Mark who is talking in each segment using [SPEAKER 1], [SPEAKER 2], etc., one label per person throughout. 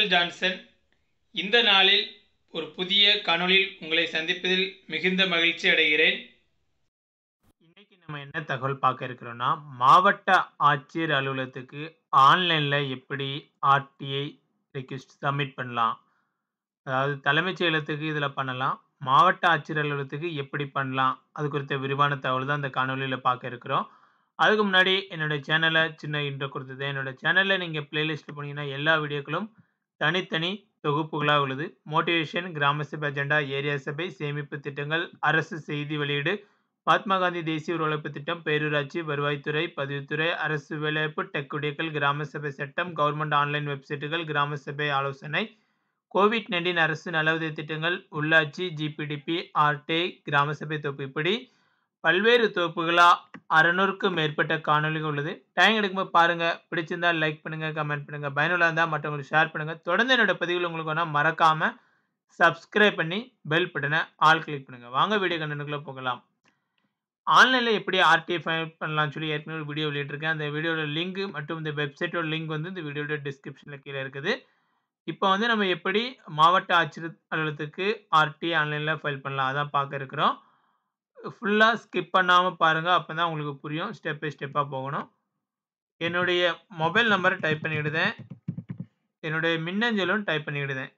[SPEAKER 1] Michael Johnson இந்த நாளில் ஒரு புதிய காணொளியில் உங்களை சந்திப்பதில் மிகுந்த மகிழ்ச்சி அடைகிறேன் இன்னைக்கு நம்ம என்ன தகவல் பார்க்க இருக்கிறோம்னா மாவட்ட ஆட்சியர் அலுவலகத்துக்கு ஆன்லைனில் எப்படி ஆர்டிஐ ரெக்வெஸ்ட் சப்மிட் பண்ணலாம் அதாவது தலைமைச் செயலகத்துக்கு இதில் பண்ணலாம் மாவட்ட ஆட்சியர் அலுவலகத்துக்கு எப்படி பண்ணலாம் அது குறித்த விரிவான தகவல் தான் இந்த காணொலியில் பார்க்க இருக்கிறோம் அதுக்கு முன்னாடி என்னோடய சேனலை சின்ன இன்ட்ரோ கொடுத்தது என்னோட சேனலில் நீங்கள் பிளேலிஸ்ட்டில் போனீங்கன்னா எல்லா வீடியோக்களும் தனித்தனி தொகுப்புகளாக உள்ளது மோட்டிவேஷன் கிராம சபை அஜெண்டா ஏரியா சபை சேமிப்பு திட்டங்கள் அரசு செய்தி வெளியீடு மகாத்மா காந்தி தேசிய உழைப்பு திட்டம் பேரூராட்சி வருவாய்த்துறை பதிவுத்துறை அரசு வேலைவாய்ப்பு டெக் குடியக்கல் கிராம சபை சட்டம் கவர்மெண்ட் ஆன்லைன் வெப்சைட்டுகள் கிராம சபை ஆலோசனை கோவிட் நைன்டீன் அரசு நலவுதவி திட்டங்கள் உள்ளாட்சி ஜிபிடிபி ஆர்டே கிராம சபை தொகுப்பு இப்படி பல்வேறு தொகுப்புகளாக அறநூறுக்கும் மேற்பட்ட காணொலிகள் உள்ளது டைம் எடுக்கும்போது பாருங்கள் பிடிச்சிருந்தா லைக் பண்ணுங்கள் கமெண்ட் பண்ணுங்கள் பயனுள்ள இருந்தால் மற்றவங்களுக்கு ஷேர் பண்ணுங்கள் தொடர்ந்து என்னோட பதிவுகள் உங்களுக்கு வேணால் மறக்காமல் சப்ஸ்கிரைப் பண்ணி பெல் பட்டனை ஆல் கிளிக் பண்ணுங்கள் வாங்க வீடியோ கண்டனுக்குள்ளே போகலாம் ஆன்லைனில் எப்படி ஆர்டிஐ ஃபைல் பண்ணலாம்னு சொல்லி ஏற்கனவே வீடியோ வெளியிட்டிருக்கேன் அந்த வீடியோட லிங்க் மற்றும் இந்த வெப்சைட்டோட லிங்க் வந்து இந்த வீடியோட டிஸ்கிரிப்ஷனில் கீழே இருக்குது இப்போ வந்து நம்ம எப்படி மாவட்ட ஆட்சியர் அலுவலகத்துக்கு ஆர்டிஐ ஆன்லைனில் ஃபைல் பண்ணலாம் அதான் பார்க்க இருக்கிறோம் ஃபுல்லாக ஸ்கிப் பண்ணாமல் பாருங்கள் அப்போ தான் உங்களுக்கு புரியும் ஸ்டெப் பை ஸ்டெப்பாக போகணும் என்னுடைய மொபைல் நம்பரை டைப் பண்ணிவிடுதேன் என்னுடைய மின்னஞ்சலும் டைப் பண்ணிவிடுதேன்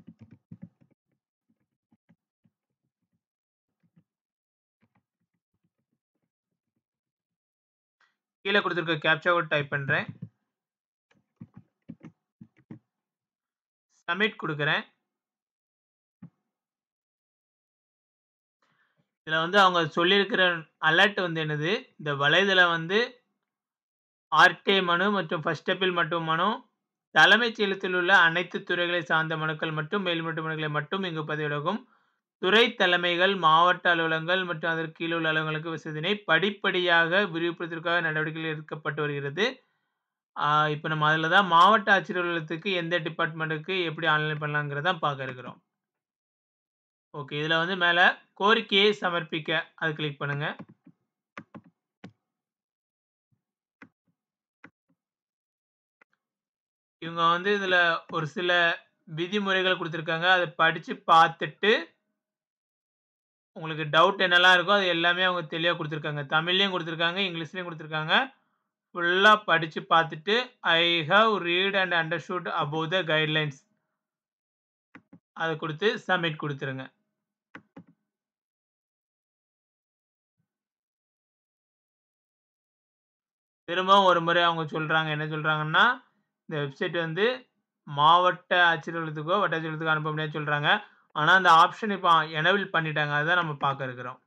[SPEAKER 1] கீழே கொடுத்துருக்க கேப்சா கோட் டைப் பண்ணுறேன் சப்மிட் கொடுக்குறேன் இதில் வந்து அவங்க சொல்லியிருக்கிற அலர்ட் வந்து என்னது இந்த வலைதளம் வந்து ஆர்டே மனு மற்றும் ஃபர்ஸ்ட் அப்பீல் மற்றும் மனு தலைமைச் செயலகத்தில் உள்ள அனைத்து துறைகளை சார்ந்த மனுக்கள் மற்றும் மேல்மட்ட மனுக்களை மட்டும் இங்கு பதிவிடவும் துறை தலைமைகள் மாவட்ட அலுவலகங்கள் மற்றும் அதற்கு கீழே உள்ள அலுவலகங்களுக்கு வசதியினை படிப்படியாக விரிவுபடுத்துவதற்காக நடவடிக்கைகள் எடுக்கப்பட்டு வருகிறது இப்போ நம்ம அதில் தான் மாவட்ட ஆட்சியர் அலுவலகத்துக்கு எந்த டிபார்ட்மெண்ட்டுக்கு எப்படி ஆன்லைன் பண்ணலாங்கிறத பார்க்க இருக்கிறோம் ஓகே இதில் வந்து மேலே கோரிக்கையை சமர்ப்பிக்க அது கிளிக் பண்ணுங்கள் இவங்க வந்து இதில் ஒரு சில விதிமுறைகள் கொடுத்துருக்காங்க அதை படித்து பார்த்துட்டு உங்களுக்கு டவுட் என்னெல்லாம் இருக்கோ அது எல்லாமே அவங்க தெளிவாக கொடுத்துருக்காங்க தமிழ்லேயும் கொடுத்துருக்காங்க இங்கிலீஷ்லேயும் கொடுத்துருக்காங்க ஃபுல்லாக படித்து பார்த்துட்டு I have read and understood above the guidelines அதை கொடுத்து சப்மிட் கொடுத்துருங்க திரும்பவும் ஒரு முறை அவங்க சொல்கிறாங்க என்ன சொல்கிறாங்கன்னா இந்த வெப்சைட் வந்து மாவட்ட ஆட்சியர்களுக்கோ வட்டாட்சியர்களுக்கோ அனுப்ப முடியாது சொல்கிறாங்க ஆனால் அந்த ஆப்ஷன் இப்போ எனபிள் பண்ணிட்டாங்க அதுதான் நம்ம பார்க்க இருக்கிறோம்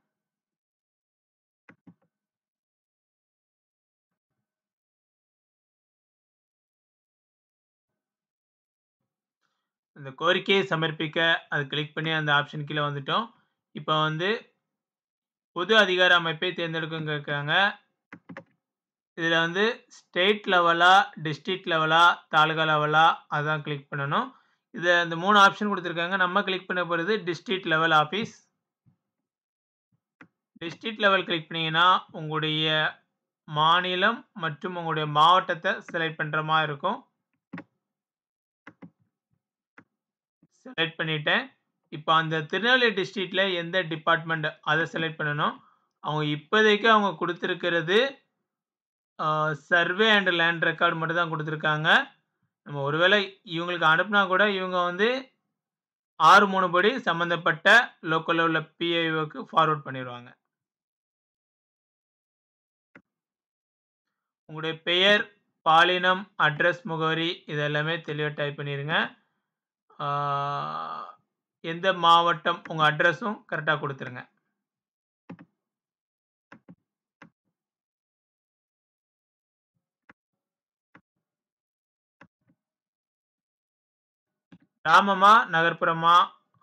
[SPEAKER 1] இந்த கோரிக்கையை சமர்ப்பிக்க அது கிளிக் பண்ணி அந்த ஆப்ஷன் கீழே வந்துட்டோம் இப்போ வந்து பொது அதிகார அமைப்பை தேர்ந்தெடுக்கும் கேட்குறாங்க இதில் வந்து ஸ்டேட் லெவலா டிஸ்ட்ரிக்ட் லெவலா தாலுகா லெவலா அதான் கிளிக் பண்ணணும் இது அந்த மூணு ஆப்ஷன் கொடுத்துருக்காங்க நம்ம கிளிக் பண்ண போகிறது district level office district level click பண்ணிங்கன்னா உங்களுடைய மாநிலம் மற்றும் உங்களுடைய மாவட்டத்தை செலக்ட் பண்ணுற மாதிரி இருக்கும் செலக்ட் பண்ணிட்டேன் இப்போ அந்த திருநெல்வேலி டிஸ்ட்ரிக்டில் எந்த டிபார்ட்மெண்ட் அதை செலக்ட் பண்ணணும் அவங்க இப்போதைக்கு அவங்க கொடுத்துருக்கிறது சர்வே அண்ட் லேண்ட் ரெக்கார்டு மட்டும் தான் கொடுத்துருக்காங்க நம்ம ஒருவேளை இவங்களுக்கு அனுப்புனா கூட இவங்க வந்து ஆறு மூணு படி சம்மந்தப்பட்ட லோக்கலில் உள்ள பிஐஓக்கு ஃபார்வர்ட் பண்ணிடுவாங்க உங்களுடைய பெயர் பாலினம் அட்ரஸ் முகவரி இதெல்லாமே தெளிவாக டைப் பண்ணிடுங்க எந்த மாவட்டம் உங்கள் அட்ரஸும் கரெக்டாக கொடுத்துருங்க கிராமமா நகர்ப்புறமா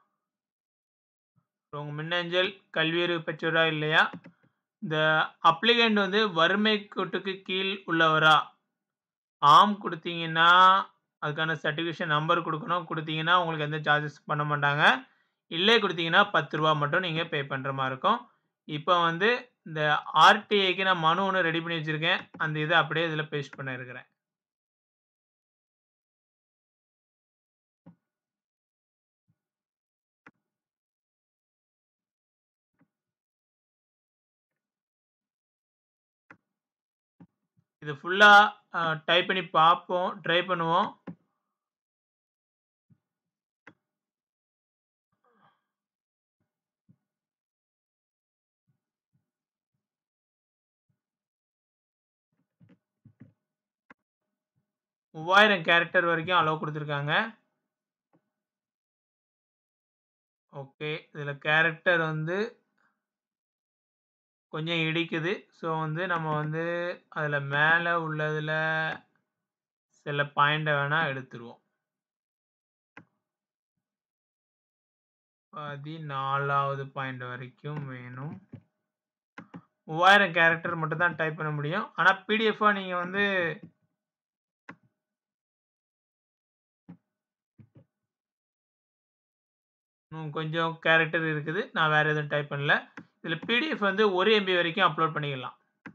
[SPEAKER 1] உங்கள் மின்னஞ்சல் கல்வியறிவு பெற்றோரா இல்லையா இந்த அப்ளிகண்ட் வந்து வறுமை கோட்டுக்கு கீழ் உள்ளவரா ஆம் கொடுத்தீங்கன்னா அதுக்கான சர்டிஃபிகேஷன் நம்பர் கொடுக்கணும் கொடுத்தீங்கன்னா உங்களுக்கு எந்த சார்ஜஸ் பண்ண மாட்டாங்க இல்லை கொடுத்தீங்கன்னா பத்து ரூபா மட்டும் நீங்கள் பே பண்ணுற மாதிரி இருக்கும் இப்போ வந்து இந்த ஆர்டிஐக்கு நான் மனு ஒன்று ரெடி பண்ணி வச்சுருக்கேன் அந்த இதை அப்படியே இதில் பேஸ்ட் பண்ண இருக்கிறேன் இது ஃபுல்லா அ டைப் பண்ணி பார்ப்போம். ட்ரை பண்ணுவோம். மூவாயிரம் கேரக்டர் வரைக்கும் அலோவ் குடுத்துருக்காங்க. ஓகே. இதுல கேரக்டர் வந்து கொஞ்சம் இடிக்குது. ஸோ வந்து நம்ம வந்து அதுல மேல உள்ளதுல சில பாயிண்ட்ட வேணா எடுத்துருவோம். 14வது பாயிண்ட் வரைக்கும் வேணும். 3000 கேரக்டர் மட்டும் தான் டைப் பண்ண முடியும். ஆனா பிடிஎஃப்பா நீங்க வந்து இன்னும் கொஞ்சம் கேரக்டர் இருக்குது. நான் வேற எதுவும் டைப் பண்ணல. இதுல பிடிஎஃப் வந்து 1 எம்பி வரைக்கும் அப்லோட் பண்ணிக்கலாம்.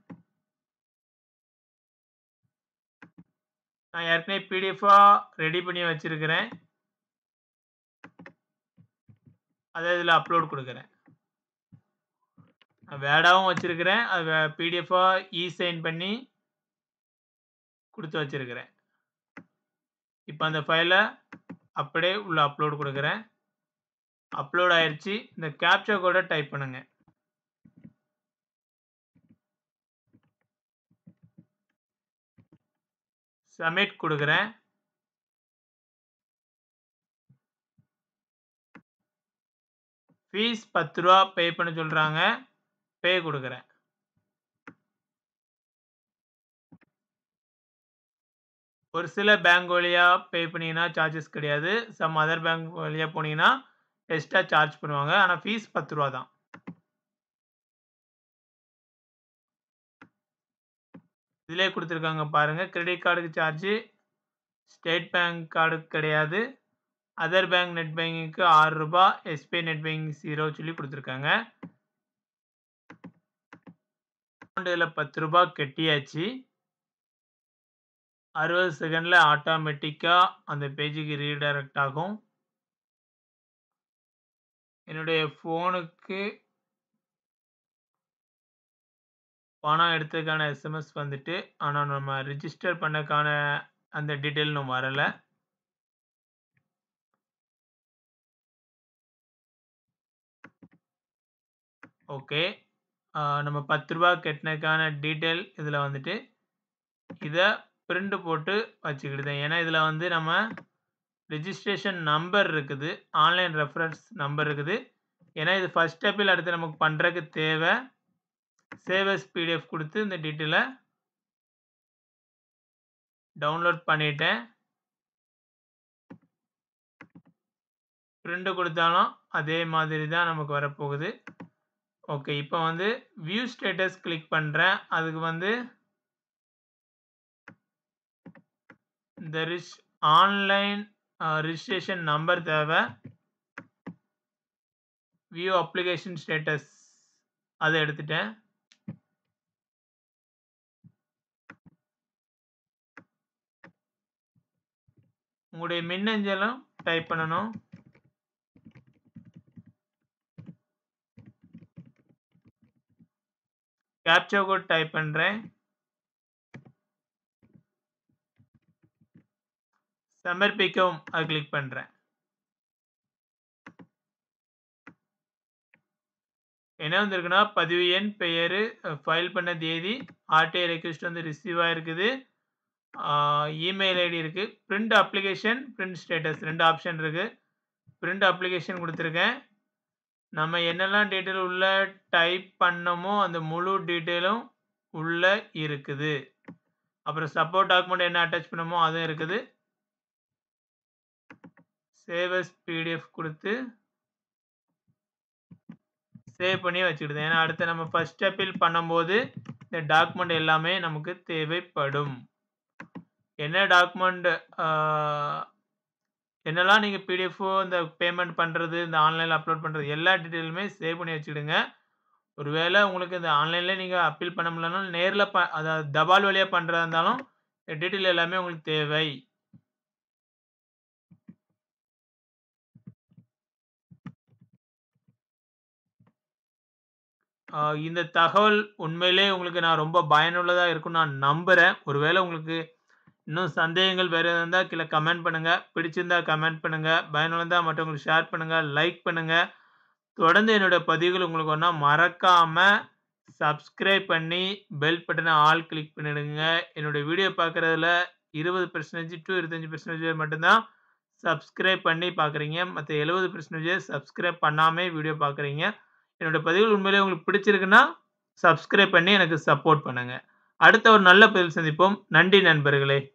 [SPEAKER 1] நான் ஏற்கனவே பிடிஎஃப்பா ரெடி பண்ணி வச்சிருக்கிறேன். அத இதுல அப்லோட் குடுக்குறேன். நான் வேர்டாவும் வச்சிருக்கிறேன். அது பிடிஎஃப்பா இ-சைன் பண்ணி குடுத்து வச்சிருக்கிறேன். இப்ப அந்த ஃபைல அப்படியே உள்ள அப்லோட் குடுக்குறேன். அப்லோட் ஆயிருச்சு. இந்த கேப்ச்சா கோட டைப் பண்ணுங்க. சப்மிட் குடுக்குறேன். ஃபீஸ் ரூ. 10 பே பண்ண சொல்றாங்க. பே குடுக்குறேன். ஒரு சில பேங்க் வழியா பே பண்ணீங்கன்னா சார்ஜஸ் கிடையாது. சம் அதர் பேங்க் வழியா போனீங்கன்னா எக்ஸ்ட்ரா சார்ஜ் பண்ணுவாங்க. ஆனா ஃபீஸ் ரூ. 10 தான். இதிலயே குடுத்துருக்காங்க பாருங்க. கிரெடிட் கார்டுக்கு சார்ஜ் ஸ்டேட் பேங்க் கார்டுக்கு கிடையாது. அதர் பேங்க் நெட் பேங்கிங்க்கு ரூ. 6 எஸ்பிஐ நெட் பேங்கிங் 0 சொல்லி குடுத்துருக்காங்க. அமௌண்ட் இதுல ரூ. 10 கட்டியாச்சு. 60 செகண்ட்ல ஆட்டோமேட்டிக்கா அந்த பேஜ்க்கு ரீடைரக்ட் ஆகும். என்னுடைய ஃபோனுக்கு பணம் எடுத்ததுக்கான எஸ்எம்எஸ் வந்துட்டு, ஆனா நம்ம ரிஜிஸ்டர் பண்ணக்கான அந்த டீட்டெயில் இன்னும் வரல. ஓகே. அ நம்ம ரூ. 10 கட்டினதுக்கான டீட்டெயில் இதுல வந்துட்டு, இத பிரிண்ட் போட்டு வச்சுக்கிடுதேன். ஏன்னா இதுல வந்து நம்ம ரிஜிஸ்ட்ரேஷன் நம்பர் இருக்குது. ஆன்லைன் ரெஃபரன்ஸ் நம்பர் இருக்குது. ஏன்னா இது ஃபர்ஸ்ட் அப்பீல் அடுத்து நமக்கு பண்றதுக்கு தேவ. சேவ் அஸ் பிடிஎஃப் குடுத்து இந்த டீட்டெயில டவுன்லோட் பண்ணிட்டேன். பிரிண்ட் குடுத்தாலும் அதே மாதிரி தான் நமக்கு வரப்போகுது. ஓகே. இப்ப வந்து வியூ ஸ்டேட்டஸ் கிளிக் பண்றேன். அதுக்கு வந்து there is online a registration number தேவ. வியூ அப்ளிகேஷன் ஸ்டேட்டஸ் அத எடுத்துட்டேன். உங்களுடைய மின்னஞ்சலும் டைப் பண்ணணும். கேப்ச்சா கோட் டைப் பண்றேன். சமர்ப்பிக்கவும் அத கிளிக் பண்றேன். என்ன வந்திருக்குன்னா, பதிவு எண், பெயரு, ஃபைல் பண்ண தேதி, ஆர்டிஐ ரெக்வெஸ்ட் வந்து ரிசீவ் ஆயிருக்குது. ஆ இமெயில் ஐடி இருக்கு. Print application, print status 2 option இருக்கு. பிரிண்ட் அப்ளிகேஷன் குடுத்துருக்கேன். நம்ம என்னெல்லாம் டீட்டெயில் உள்ள டைப் பண்ணமோ அந்த முழு டீட்டெயிலும் உள்ள இருக்குது. அப்புறம் சப்போர்ட் டாக்குமெண்ட் என்ன அட்டாச் பண்ணமோ அதுவும் இருக்குது. சேவ் அஸ் பிடிஎஃப் குடுத்து சேவ் பண்ணி வச்சுக்கிடுதேன். ஏன்னா அடுத்து நம்ம ஃபர்ஸ்ட் அப்பீல் பண்ணும்போது இந்த டாக்குமெண்ட் எல்லாமே நமக்கு தேவைப்படும். என்ன டாக்குமெண்ட் ஆ என்னெல்லாம் நீங்க பிடிஎஃப்போ இந்த பேமெண்ட் பண்றது, இந்த ஆன்லைன்ல அப்லோட் பண்றது எல்லா டீட்டெயிலுமே சேவ் பண்ணி வச்சுக்கிடுங்க. ஒருவேள உங்களுக்கு இந்த ஆன்லைன்ல நீங்க அப்பீல் பண்ண முடியலனாலும் நேர்ல ப அதாவது தபால் வழியா பண்றதா இருந்தாலும் இந்த டீட்டெயில் எல்லாமே உங்களுக்கு தேவை. அ இந்த தகவல் உண்மையிலே உங்களுக்கு நான் ரொம்ப பயனுள்ளதா இருக்கும்னு நான் நம்புறேன். ஒருவேளை உங்களுக்கு இன்னும் சந்தேகங்கள் வேற எதா இருந்தா கீழ கமெண்ட் பண்ணுங்க. பிடிச்சிருந்தா கமெண்ட் பண்ணுங்க. பயனுள்ளதா மற்றவங்களுக்கு ஷேர் பண்ணுங்க. லைக் பண்ணுங்க. தொடர்ந்து என்னோட பதிவுகள் உங்களுக்கு வரணும்னா மறக்காம சப்ஸ்கிரைப் பண்ணி பெல் பட்டன ஆல் கிளிக் பண்ணிடுங்க. என்னோட வீடியோ பார்க்குறதுல 20% டூ 25% பேர் மட்டும் தான் சப்ஸ்கிரைப் பண்ணி பார்க்குறீங்க. மத்த 70% சப்ஸ்கிரைப் பண்ணாமயே வீடியோ பார்க்குறீங்க. என்னோட பதிவுகள் உண்மையிலேயே உங்களுக்கு பிடிச்சிருக்குன்னா, சப்ஸ்கிரைப் பண்ணி எனக்கு சப்போர்ட் பண்ணுங்க. அடுத்த ஒரு நல்ல பதிவில் சந்திப்போம். நன்றி நண்பர்களே!